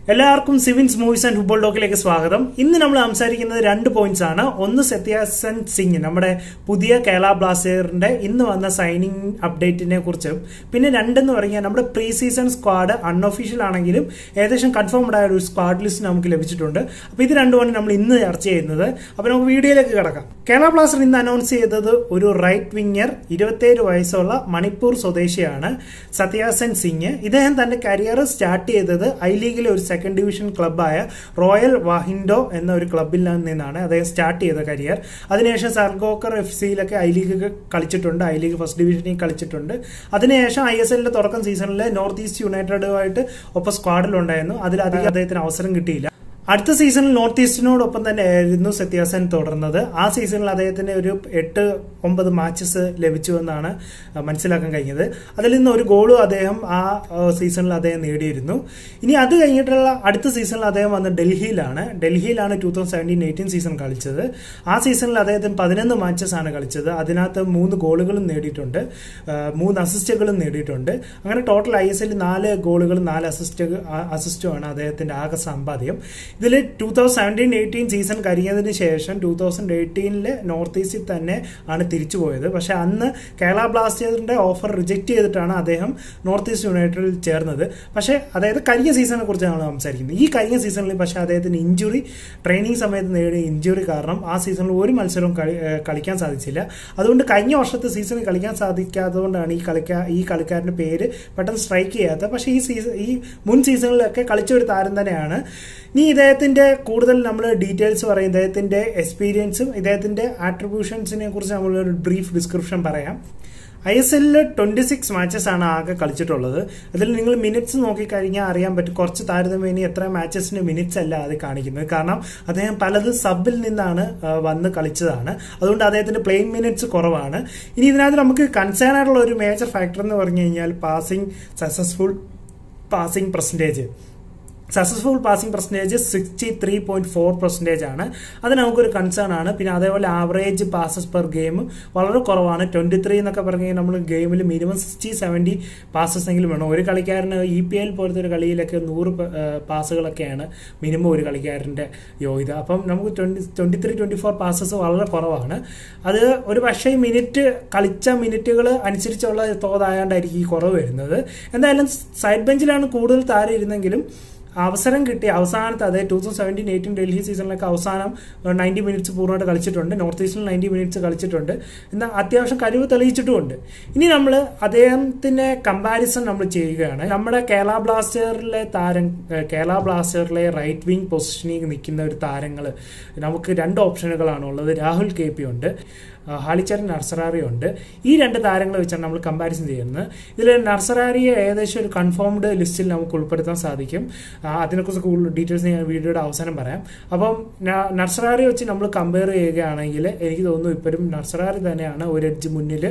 എല്ലാവർക്കും സിവിൻസ് movies and football ടോക്കിലേക്ക് സ്വാഗതം ഇന്ന് നമ്മൾ സംസാരിക്കുന്നത് രണ്ട് പോയിന്റ്സ് ആണ് ഒന്ന് സത്യാസൻ സിംഗ് നമ്മുടെ പുതിയ കേരള ബ്ലാസ്റ്റേറിന്റെ ഇന്ന് വന്ന സൈനിങ് അപ്ഡേറ്റിനെ കുറിച്ചും പിന്നെ രണ്ടെന്ന് പറഞ്ഞാൽ നമ്മുടെ പ്രീ സീസൺ സ്ക്വാഡ് അൺഒഫീഷ്യൽ ആണെങ്കിലും ഏകദേശം കൺഫേംഡ് ആയ ഒരു സ്ക്വാഡ് ലിസ്റ്റ് നമുക്ക് ലഭിച്ചിട്ടുണ്ട് അപ്പോൾ ഇത് രണ്ടുമാണ് നമ്മൾ ഇന്ന് ചർച്ച ചെയ്യുന്നത് അപ്പോൾ നമുക്ക് വീഡിയോയിലേക്ക് കിടക്കാം കേരള ബ്ലാസ്റ്റർ ഇന്ന് അനൗൺസ് ചെയ്തത് ഒരു റൈറ്റ് വിങ്ങർ ഇരുപത്തേഴ് വയസ്സുള്ള മണിപ്പൂർ സ്വദേശിയാണ് സത്യാസൻ സിംഗ് ഇദ്ദേഹം തന്റെ കരിയർ സ്റ്റാർട്ട് ചെയ്തത് ഐ ലീഗിലെ ഒരു സെക്കൻഡ് ഡിവിഷൻ ക്ലബ്ബായ റോയൽ വാഹിൻഡോ എന്ന ഒരു ക്ലബിൽ നിന്നാണ് അദ്ദേഹം സ്റ്റാർട്ട് ചെയ്ത കരിയർ അതിനുശേഷം സർഗോക്കർ എഫ് സിയിലൊക്കെ ഐ ലീഗ് കളിച്ചിട്ടുണ്ട് ഐ ലീഗ് ഫസ്റ്റ് ഡിവിഷനിൽ കളിച്ചിട്ടുണ്ട് അതിനുശേഷം ഐ എസ് എല്ലിന്റെ തുടക്കം സീസണിൽ നോർത്ത് ഈസ്റ്റ് യുണൈറ്റഡുമായിട്ട് ഒപ്പം സ്ക്വാഡിലുണ്ടായിരുന്നു അതിലധികം അദ്ദേഹത്തിന് അവസരം കിട്ടിയില്ല അടുത്ത സീസണിൽ നോർത്ത് ഈസ്റ്റിനോടൊപ്പം തന്നെ ആയിരുന്നു സത്യാസൻ തുടർന്നത് ആ സീസണിൽ അദ്ദേഹത്തിന് ഒരു എട്ട് ഒമ്പത് മാച്ചസ് ലഭിച്ചുവെന്നാണ് മനസ്സിലാക്കാൻ കഴിഞ്ഞത് അതിൽ നിന്ന് ഒരു ഗോളും അദ്ദേഹം ആ സീസണിൽ അദ്ദേഹം നേടിയിരുന്നു ഇനി അത് കഴിഞ്ഞിട്ടുള്ള അടുത്ത സീസണിൽ അദ്ദേഹം വന്ന് ഡൽഹിയിലാണ് ഡൽഹിയിലാണ് two thousand seventeen eighteen season കളിച്ചത് ആ സീസണിൽ അദ്ദേഹത്തിന് പതിനൊന്ന് മാച്ചസ് ആണ് കളിച്ചത് അതിനകത്ത് മൂന്ന് ഗോളുകളും നേടിയിട്ടുണ്ട് മൂന്ന് അസിസ്റ്റുകളും നേടിയിട്ടുണ്ട് അങ്ങനെ ടോട്ടൽ ഐ എസ് എല്ലിൽ നാല് ഗോളുകളും നാല് അസിസ്റ്റ് അസിസ്റ്റുമാണ് അദ്ദേഹത്തിന്റെ ആകെ സമ്പാദ്യം ഇതിൽ two thousand seventeen eighteen season കഴിഞ്ഞതിന് ശേഷം ടൂ തൗസൻഡ് എയ്റ്റീനിലെ നോർത്ത് ഈസ്റ്റിൽ തന്നെ ആണ് തിരിച്ചു പോയത് പക്ഷെ അന്ന് കേരള ബ്ലാസ്റ്റേഴ്സിന്റെ ഓഫർ റിജക്ട് ചെയ്തിട്ടാണ് അദ്ദേഹം നോർത്ത് ഈസ്റ്റ് യുണൈറ്റഡിൽ ചേർന്നത് പക്ഷേ അതായത് കഴിഞ്ഞ സീസണിനെ കുറിച്ചാണ് സംസാരിക്കുന്നത് ഈ കഴിഞ്ഞ സീസണിൽ പക്ഷേ അദ്ദേഹത്തിന് ഇഞ്ചുറി ട്രെയിനിങ് സമയത്ത് നേടിയ ഇഞ്ചുറി കാരണം ആ സീസണിൽ ഒരു മത്സരവും കളിക്കാൻ സാധിച്ചില്ല അതുകൊണ്ട് കഴിഞ്ഞ വർഷത്തെ സീസണിൽ കളിക്കാൻ സാധിക്കാത്തതുകൊണ്ടാണ് ഈ കളിക്കാ ഈ കളിക്കാരന്റെ പേര് പെട്ടെന്ന് സ്ട്രൈക്ക് ചെയ്യാത്തത് പക്ഷേ ഈ സീസൺ ഈ മുൻ സീസണിലൊക്കെ കളിച്ച ഒരു താരം തന്നെയാണ് ഇനി ഇദ്ദേഹത്തിന്റെ കൂടുതൽ നമ്മൾ ഡീറ്റെയിൽസ് പറയും ഇദ്ദേഹത്തിന്റെ എക്സ്പീരിയൻസും ഇദ്ദേഹത്തിന്റെ ആട്രിബ്യൂഷൻസിനെ കുറിച്ച് നമ്മൾ ഒരു ബ്രീഫ് ഡിസ്ക്രിപ്ഷൻ പറയാം ഐ എസ് എല്ലിൽ ട്വന്റി സിക്സ് മാച്ചസ് ആണ് ആകെ കളിച്ചിട്ടുള്ളത് അതിൽ നിങ്ങൾ മിനിറ്റ്സ് നോക്കിക്കഴിഞ്ഞാൽ അറിയാൻ പറ്റും കുറച്ച് താരതമ്യേന എത്ര മാച്ചസിന്റെ മിനിറ്റ്സ് അല്ല അത് കാണിക്കുന്നത് കാരണം അദ്ദേഹം പലത് സബിൽ നിന്നാണ് വന്ന് കളിച്ചതാണ് അതുകൊണ്ട് അദ്ദേഹത്തിന്റെ പ്ലെയിൻ മിനിറ്റ്സ് കുറവാണ് ഇനി ഇതിനകത്ത് നമുക്ക് കൺസേൺ ആയിട്ടുള്ള ഒരു മേജർ ഫാക്ടർ എന്ന് പറഞ്ഞു കഴിഞ്ഞാൽ passing successful passing percentage successful passing percentage sixty three point four percentage ആണ് അത് നമുക്കൊരു കൺസേൺ ആണ് പിന്നെ അതേപോലെ ആവറേജ് പാസസ് പെർ ഗെയിം വളരെ കുറവാണ് ട്വന്റി ത്രീ എന്നൊക്കെ പറഞ്ഞു കഴിഞ്ഞാൽ നമ്മൾ ഗെയിമിൽ മിനിമം സിക്സ്റ്റി സെവൻറ്റി പാസസ് എങ്കിലും വേണം ഒരു കളിക്കാരന് ഇ പി എൽ പോലത്തെ ഒരു കളിയിലൊക്കെ നൂറ് പാസുകളൊക്കെയാണ് മിനിമം ഒരു കളിക്കാരൻ്റെ യോഗ്യത അപ്പം നമുക്ക് twenty twenty three twenty four passes വളരെ കുറവാണ് അത് ഒരു പക്ഷേ മിനിറ്റ് കളിച്ച മിനിറ്റുകൾ അനുസരിച്ചുള്ള തോതായോണ്ടായിരിക്കും ഈ കുറവ് വരുന്നത് എന്തായാലും സൈഡ് ബെഞ്ചിലാണ് കൂടുതൽ താരം ഇരുന്നെങ്കിലും അവസരം കിട്ടി അവസാനത്തെ അതായത് two thousand seventeen eighteen Delhi സീസണിലൊക്കെ അവസാനം നയൻറ്റി മിനിറ്റ്സ് പൂർണ്ണമായിട്ട് കളിച്ചിട്ടുണ്ട് നോർത്ത് ഈസ്റ്റിൽ നയൻറ്റി മിനിറ്റ്സ് കളിച്ചിട്ടുണ്ട് എന്നാൽ അത്യാവശ്യം കഴിവ് തെളിയിച്ചിട്ടുമുണ്ട് ഇനി നമ്മൾ അദ്ദേഹത്തിന്റെ കമ്പാരിസൺ നമ്മൾ ചെയ്യുകയാണ് നമ്മുടെ കേരള ബ്ലാസ്റ്റേറിലെ താരം കേരള ബ്ലാസ്റ്റേറിലെ റൈറ്റ് വിങ് പൊസിഷനിൽ നിൽക്കുന്ന ഒരു താരങ്ങൾ നമുക്ക് രണ്ട് ഓപ്ഷനുകളാണ് ഉള്ളത് രാഹുൽ കെ പി ഉണ്ട് ഹാലിച്ചരൻ നർസറാറി ഉണ്ട് ഈ രണ്ട് താരങ്ങൾ വെച്ചാണ് നമ്മൾ കമ്പാരിസൺ ചെയ്യുന്നത് ഇതിൽ നർസറാറിയെ ഏകദേശം ഒരു കൺഫേംഡ് ലിസ്റ്റിൽ നമുക്ക് ഉൾപ്പെടുത്താൻ സാധിക്കും അതിനെക്കുറിച്ച് കൂടുതൽ ഡീറ്റെയിൽസ് ഞാൻ വീഡിയോയുടെ അവസാനം പറയാം അപ്പം നർസറാറി വെച്ച് നമ്മൾ കമ്പയർ ചെയ്യുകയാണെങ്കിൽ എനിക്ക് തോന്നുന്നു ഇപ്പോഴും നർസറാറി തന്നെയാണ് ഒരു എഡ്ജ് മുന്നിൽ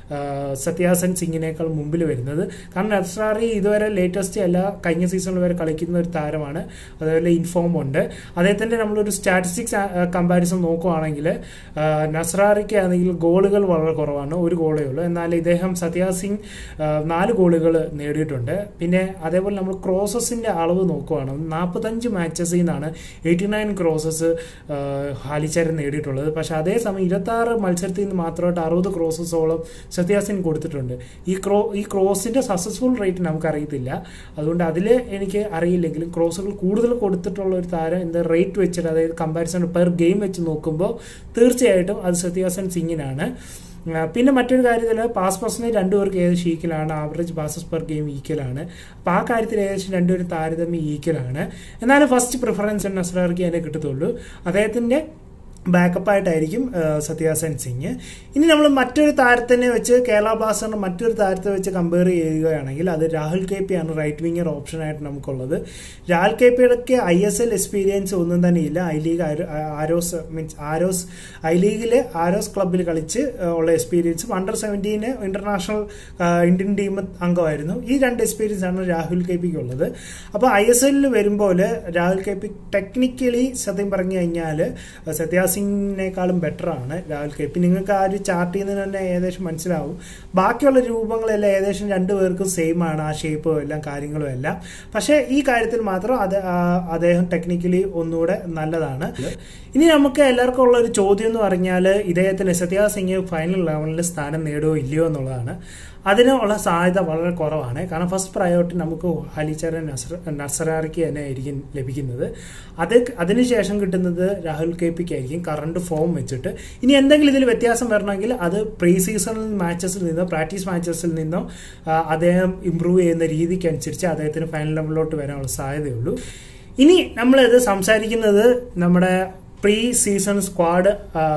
സത്യാസൻ സിംഗിനേക്കാൾ മുമ്പിൽ വരുന്നത് കാരണം നർസറാറി ഇതുവരെ ലേറ്റസ്റ്റ് അല്ല കഴിഞ്ഞ സീസണിൽ വരെ കളിക്കുന്ന ഒരു താരമാണ് അതുപോലെ ഇൻഫോം ഉണ്ട് അദ്ദേഹത്തിൻ്റെ നമ്മളൊരു സ്റ്റാറ്റിസ്റ്റിക്സ് കമ്പാരിസൺ നോക്കുവാണെങ്കിൽ നസ്രാറിക്ക് ആണെങ്കിൽ ഗോളുകൾ വളരെ കുറവാണ് ഒരു ഗോളേ ഉള്ളൂ എന്നാൽ ഇദ്ദേഹം സത്യാ സിംഗ് നാല് ഗോളുകൾ നേടിയിട്ടുണ്ട് പിന്നെ അതേപോലെ നമ്മൾ ക്രോസസിന്റെ അളവ് നോക്കുവാണ് നാൽപ്പത്തഞ്ച് മാച്ചസിൽ നിന്നാണ് എയ്റ്റി നയൻ ക്രോസസ് ഹാലിച്ചാരൻ നേടിയിട്ടുള്ളത് പക്ഷെ അതേസമയം ഇരുപത്തി ആറ് മത്സരത്തിൽ നിന്ന് മാത്രമായിട്ട് അറുപത് ക്രോസസോളം സത്യാ സിംഗ് കൊടുത്തിട്ടുണ്ട് ഈ ക്രോ ഈ ക്രോസിന്റെ സക്സസ്ഫുൾ റേറ്റ് നമുക്ക് അറിയത്തില്ല അതുകൊണ്ട് അതിൽ എനിക്ക് അറിയില്ലെങ്കിലും ക്രോസുകൾ കൂടുതൽ കൊടുത്തിട്ടുള്ള ഒരു താരം എന്താ റേറ്റ് വെച്ചിട്ട് അതായത് കമ്പാരിസൺ പെർ ഗെയിം വെച്ച് നോക്കുമ്പോൾ തീർച്ചയായിട്ടും അത് സത്യാസൻ സിംഗിനാണ് പിന്നെ മറ്റൊരു കാര്യത്തിൽ പാസ് പെർസെൻറ്റേജ് രണ്ടുപേർക്ക് ഏകദേശം ഈക്വലാണ് ആവറേജ് പാസസ് പെർ ഗെയിം ഈക്വലാണ് അപ്പോൾ ആ കാര്യത്തിൽ ഏകദേശം രണ്ടുപേരും താരതമ്യം ഈക്വലാണ് എന്നാലും ഫസ്റ്റ് പ്രിഫറൻസ് നസ്രാർക്ക് അതിനെ കിട്ടത്തുള്ളൂ അദ്ദേഹത്തിൻ്റെ ബാക്കപ്പ് ആയിട്ടായിരിക്കും സത്യാസൻ സിംഗ് ഇനി നമ്മൾ മറ്റൊരു താരത്തിനെ വെച്ച് കേരള ബ്ലാസ്റ്ററിന്റെ മറ്റൊരു താരത്തെ വെച്ച് കമ്പയർ ചെയ്യുകയാണെങ്കിൽ അത് രാഹുൽ കെ പി ആണ് റൈറ്റ് വിങ്ങർ ഓപ്ഷൻ ആയിട്ട് നമുക്കുള്ളത് രാഹുൽ കെ പിയുടെ ഐ എസ് എൽ എക്സ്പീരിയൻസ് ഒന്നും തന്നെ ഇല്ല I league arrows means arrows I ലീഗിൽ ആരോസ് ക്ലബിൽ കളിച്ച് ഉള്ള എക്സ്പീരിയൻസും അണ്ടർ സെവൻറ്റീന് ഇന്റർനാഷണൽ ഇന്ത്യൻ ടീം അംഗമായിരുന്നു ഈ രണ്ട് എക്സ്പീരിയൻസ് ആണ് രാഹുൽ കെ പിക്ക് ഉള്ളത് അപ്പോൾ ഐ എസ് എല്ലിൽ വരുമ്പോൾ രാഹുൽ കെ പി ടെക്നിക്കലി സത്യം പറഞ്ഞു കഴിഞ്ഞാൽ സത്യാസ് സിംഗിനേക്കാളും ബെറ്റർ ആണ് രാഹുൽ കെ പി നിങ്ങൾക്ക് ആ ഒരു ചാർട്ടിൽ നിന്ന് തന്നെ ഏകദേശം മനസ്സിലാവും ബാക്കിയുള്ള രൂപങ്ങളെല്ലാം ഏകദേശം രണ്ടുപേർക്കും സെയിം ആണ് ആ ഷേപ്പും എല്ലാം കാര്യങ്ങളും എല്ലാം പക്ഷേ ഈ കാര്യത്തിൽ മാത്രം അത് ആ, അദ്ദേഹം ടെക്നിക്കലി ഒന്നുകൂടെ നല്ലതാണ് ഇനി നമുക്ക് എല്ലാവർക്കും ഉള്ള ഒരു ചോദ്യം എന്ന് പറഞ്ഞാൽ ഇദ്ദേഹത്തിന് സത്യ സിംഗ് ഫൈനൽ ലെവലിൽ സ്ഥാനം നേടുമോ ഇല്ലയോ എന്നുള്ളതാണ് അതിനുള്ള സാധ്യത വളരെ കുറവാണ് കാരണം ഫസ്റ്റ് പ്രയോറിറ്റി നമുക്ക് ഹലിച്ചരൻ നസർ നസറാറിക്ക് തന്നെ ആയിരിക്കും ലഭിക്കുന്നത് അത് അതിനുശേഷം കിട്ടുന്നത് രാഹുൽ കെ പിക്ക് ആയിരിക്കും കറണ്ട് ഫോം വെച്ചിട്ട് ഇനി എന്തെങ്കിലും ഇതിൽ വ്യത്യാസം വരണമെങ്കിൽ അത് പ്രീ സീസണൽ മാച്ചസിൽ നിന്നോ പ്രാക്ടീസ് മാച്ചസിൽ നിന്നോ ആ, അദ്ദേഹം ഇമ്പ്രൂവ് ചെയ്യുന്ന രീതിക്ക് അനുസരിച്ച് അദ്ദേഹത്തിന് ഫൈനൽ ലെവലിലോട്ട് വരാനുള്ള സാധ്യതയുള്ളൂ ഇനി നമ്മളിത് സംസാരിക്കുന്നത് നമ്മുടെ പ്രീ സീസൺ സ്ക്വാഡ്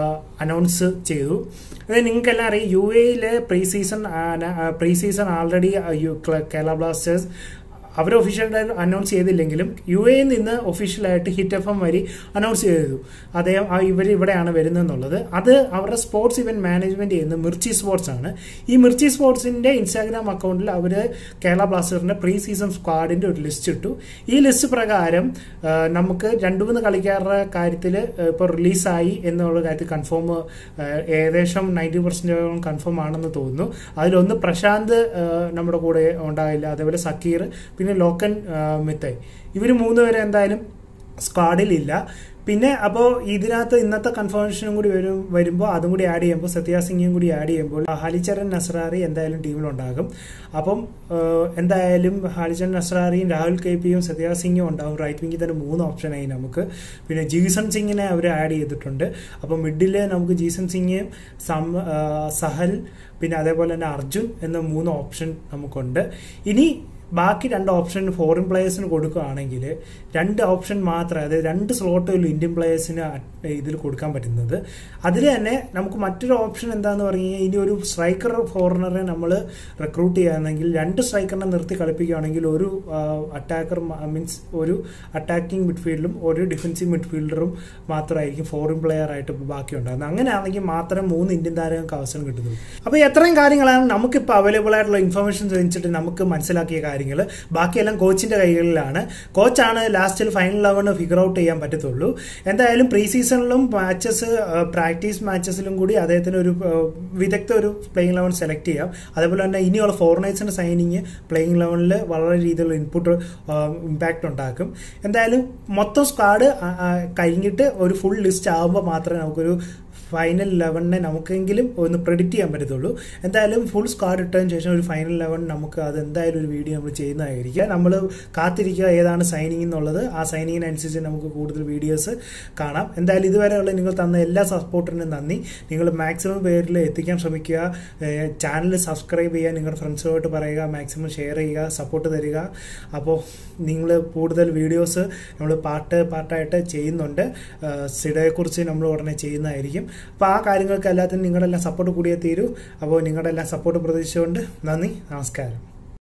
അനൗൺസ് ചെയ്തു അത് നിങ്ങൾക്കെല്ലാം അറിയാം യു എയിലെ pre season pre season already Kerala Blasters അവർ ഒഫീഷ്യലായിട്ട് അനൗൺസ് ചെയ്തില്ലെങ്കിലും യു എയിൽ നിന്ന് ഒഫീഷ്യലായിട്ട് ഹിറ്റ് എഫ് എം വഴി അനൗൺസ് ചെയ്തു അദ്ദേഹം ഇവർ ഇവിടെയാണ് വരുന്നതെന്നുള്ളത് അത് അവരുടെ സ്പോർട്സ് ഇവന്റ് മാനേജ്മെന്റ് ചെയ്യുന്ന മിർച്ചി സ്പോർട്സ് ആണ് ഈ മിർച്ചി സ്പോർട്സിന്റെ ഇൻസ്റ്റാഗ്രാം അക്കൗണ്ടിൽ അവർ കേരള ബ്ലാസ്റ്റേഴ്സിന്റെ പ്രീ സീസൺ സ്ക്വാഡിന്റെ ഒരു ലിസ്റ്റ് ഇട്ടു ഈ ലിസ്റ്റ് പ്രകാരം ആ, നമുക്ക് രണ്ടു മൂന്ന് കളിക്കാരുടെ കാര്യത്തിൽ ഇപ്പോൾ റിലീസായി എന്നുള്ള കാര്യത്തിൽ കൺഫേം ഏകദേശം നയൻറ്റി പെർസെൻറ്റോളം കൺഫേം ആണെന്ന് തോന്നുന്നു അതിലൊന്ന് പ്രശാന്ത് ആ, നമ്മുടെ കൂടെ ഉണ്ടാകില്ല അതേപോലെ സക്കീർ പിന്നെ ലോക്കൻ ആ, മിത്തൈ ഇവർ മൂന്ന് പേരെ എന്തായാലും സ്ക്വാഡിലില്ല പിന്നെ അപ്പോൾ ഇതിനകത്ത് ഇന്നത്തെ കൺഫർമേഷനും കൂടി വരും വരുമ്പോൾ അതും കൂടി ആഡ് ചെയ്യുമ്പോൾ സത്യ സിംഗും കൂടി ആഡ് ചെയ്യുമ്പോൾ ഹാലിച്ചരൻ നസ്രാറി എന്തായാലും ടീമിലുണ്ടാകും അപ്പം ഏഹ്, എന്തായാലും ഹാലിച്ചരൻ നസ്രാറിയും രാഹുൽ കെ പിയും സത്യ സിംഗും ഉണ്ടാകും റൈറ്റ് വിങ്ങിൽ തന്നെ മൂന്ന് ഓപ്ഷനായി നമുക്ക് പിന്നെ ജീസൺ സിംഗിനെ അവർ ആഡ് ചെയ്തിട്ടുണ്ട് അപ്പം മിഡിൽ നമുക്ക് ജീസൺ സിംഗ് സം ഏഹ്, സഹൽ പിന്നെ അതേപോലെ തന്നെ അർജുൻ എന്ന മൂന്ന് ഓപ്ഷൻ നമുക്കുണ്ട് ഇനി ബാക്കി രണ്ട് ഓപ്ഷൻ ഫോറിൻ പ്ലേയേഴ്സിന് കൊടുക്കുകയാണെങ്കിൽ രണ്ട് ഓപ്ഷൻ മാത്രമേ അതായത് രണ്ട് സ്ലോട്ടുകൾ ഇന്ത്യൻ പ്ലേയേഴ്സിന് ഇതിൽ കൊടുക്കാൻ പറ്റുന്നത് അതിൽ തന്നെ നമുക്ക് മറ്റൊരു ഓപ്ഷൻ എന്താന്ന് പറഞ്ഞു കഴിഞ്ഞാൽ ഇനി ഒരു സ്ട്രൈക്കർ ഫോറിനറെ നമ്മൾ റിക്രൂട്ട് ചെയ്യുകയാണെങ്കിൽ രണ്ട് സ്ട്രൈക്കറിനെ നിർത്തി കളിപ്പിക്കുകയാണെങ്കിൽ ഒരു അറ്റാക്കർ മീൻസ് ഒരു അറ്റാക്കിംഗ് മിഡ്ഫീൽഡും ഒരു ഡിഫൻസീവ് മിഡ്ഫീൽഡറും മാത്രമായിരിക്കും ഫോറിൻ പ്ലെയർ ആയിട്ട് ബാക്കി ഉണ്ടാകുന്നത് അങ്ങനെയാണെങ്കിൽ മാത്രം മൂന്ന് ഇന്ത്യൻ താരങ്ങൾക്ക് അവസരം കിട്ടുന്നുള്ളൂ അപ്പോൾ എത്രയും കാര്യങ്ങളാണ് നമുക്കിപ്പോൾ അവൈലബിൾ ആയിട്ടുള്ള ഇൻഫർമേഷൻ വെച്ചിട്ട് നമുക്ക് മനസ്സിലാക്കിയ കാര്യങ്ങൾ ബാക്കിയെല്ലാം കോച്ചിന്റെ കൈകളിലാണ് കോച്ചാണ് ലാസ്റ്റിൽ ഫൈനൽ ലെവലിന് ഫിഗർ ഔട്ട് ചെയ്യാൻ പറ്റത്തുള്ളൂ എന്തായാലും പ്രീ സീസണിലും മാച്ചസ് പ്രാക്ടീസ് മാച്ചസിലും കൂടി അദ്ദേഹത്തിന് ഒരു ആ, വിദഗ്ധ ഒരു പ്ലേയിങ് ലെവൻ സെലക്ട് ചെയ്യാം അതേപോലെ തന്നെ ഇനിയുള്ള ഫോറിനേഴ്സിന്റെ സൈനിങ് പ്ലേയിങ് ലെവനിൽ വളരെ രീതിയിലുള്ള ഇൻപുട്ട് ഇമ്പാക്റ്റ് ഉണ്ടാക്കും എന്തായാലും മൊത്തം സ്ക്വാഡ് കഴിഞ്ഞിട്ട് ഒരു ഫുൾ ലിസ്റ്റ് ആകുമ്പോൾ മാത്രമേ നമുക്കൊരു ഫൈനൽ ലെവനിനെ നമുക്കെങ്കിലും ഒന്ന് പ്രെഡിക്റ്റ് ചെയ്യാൻ പറ്റത്തുള്ളൂ എന്തായാലും ഫുൾ സ്ക്വാഡ് ഇട്ടതിന് ശേഷം ഒരു ഫൈനൽ ലെവൻ നമുക്ക് അത് എന്തായാലും ഒരു വീഡിയോ നമ്മൾ ചെയ്യുന്നതായിരിക്കും നമ്മൾ കാത്തിരിക്കുക ഏതാണ് സൈനിങ് എന്നുള്ളത് ആ സൈനിങ്ങിനനുസരിച്ച് നമുക്ക് കൂടുതൽ വീഡിയോസ് കാണാം എന്തായാലും ഇതുവരെയുള്ള നിങ്ങൾ തന്ന എല്ലാ സപ്പോർട്ടിനും നന്ദി നിങ്ങൾ മാക്സിമം പേരിൽ എത്തിക്കാൻ ശ്രമിക്കുക ചാനൽ സബ്സ്ക്രൈബ് ചെയ്യുക നിങ്ങളുടെ ഫ്രണ്ട്സുമായിട്ട് പറയുക മാക്സിമം ഷെയർ ചെയ്യുക സപ്പോർട്ട് തരിക അപ്പോൾ നിങ്ങൾ കൂടുതൽ വീഡിയോസ് നമ്മൾ പാർട്ട് പാർട്ടായിട്ട് ചെയ്യുന്നുണ്ട് സിഡയെക്കുറിച്ച് നമ്മൾ ഉടനെ ചെയ്യുന്നതായിരിക്കും അപ്പോൾ ആ കാര്യങ്ങൾക്ക് എല്ലാത്തിനും നിങ്ങളുടെ എല്ലാം സപ്പോർട്ട് കൂടിയേ തീരൂ അപ്പോൾ നിങ്ങളുടെ എല്ലാം സപ്പോർട്ട് പ്രതീക്ഷിച്ചുകൊണ്ട് നന്ദി നമസ്കാരം